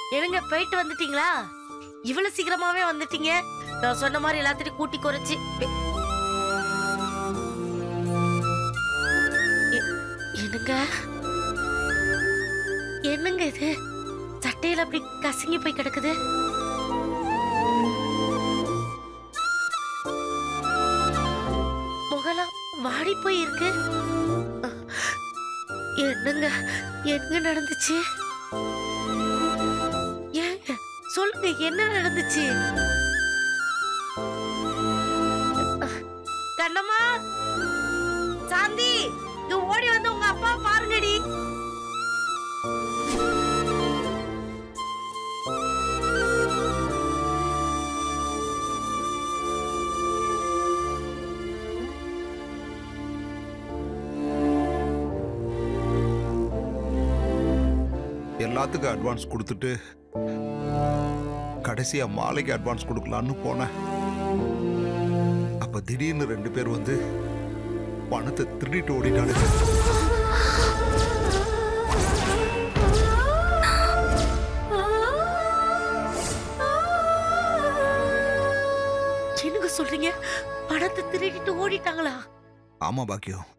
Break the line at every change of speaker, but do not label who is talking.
என்னங்க போயிட்டு வந்துட்டீங்களா இவ்வளவு சீக்கிரமாவே வந்துட்டீங்க நான் சொன்ன மாதிரி எல்லாத்தையும் கூட்டி குறைச்சு பெ- எ- என்னங்க என்னங்க இது சட்டையில அப்படி கசங்கி போய் கிடக்குது முகலாம் வாடி போய் இருக்கு என்னங்க என்ன நடந்துச்சு ஏங்க சொல்லுங்க என்ன நடந்துச்சு கண்ணம்மா சாந்தி இங்க ஓடி வந்து உங்க அப்பா பாருங்கடி
எல்லாத்துக்கும் அட்வான்ஸ் கொடுத்துட்டு கடைசியா மாலைக்கு அட்வான்ஸ் கொடுக்கலான்னு போனேன் அப்ப திடீர்னு ரெண்டு பேர் வந்து பணத்தை திருடிட்டு ஓடிட்டானுங்க
என்னங்க சொல்றீங்க பணத்தை திருடிட்டு ஓடிட்டாங்களா
ஆமா பாக்கியம்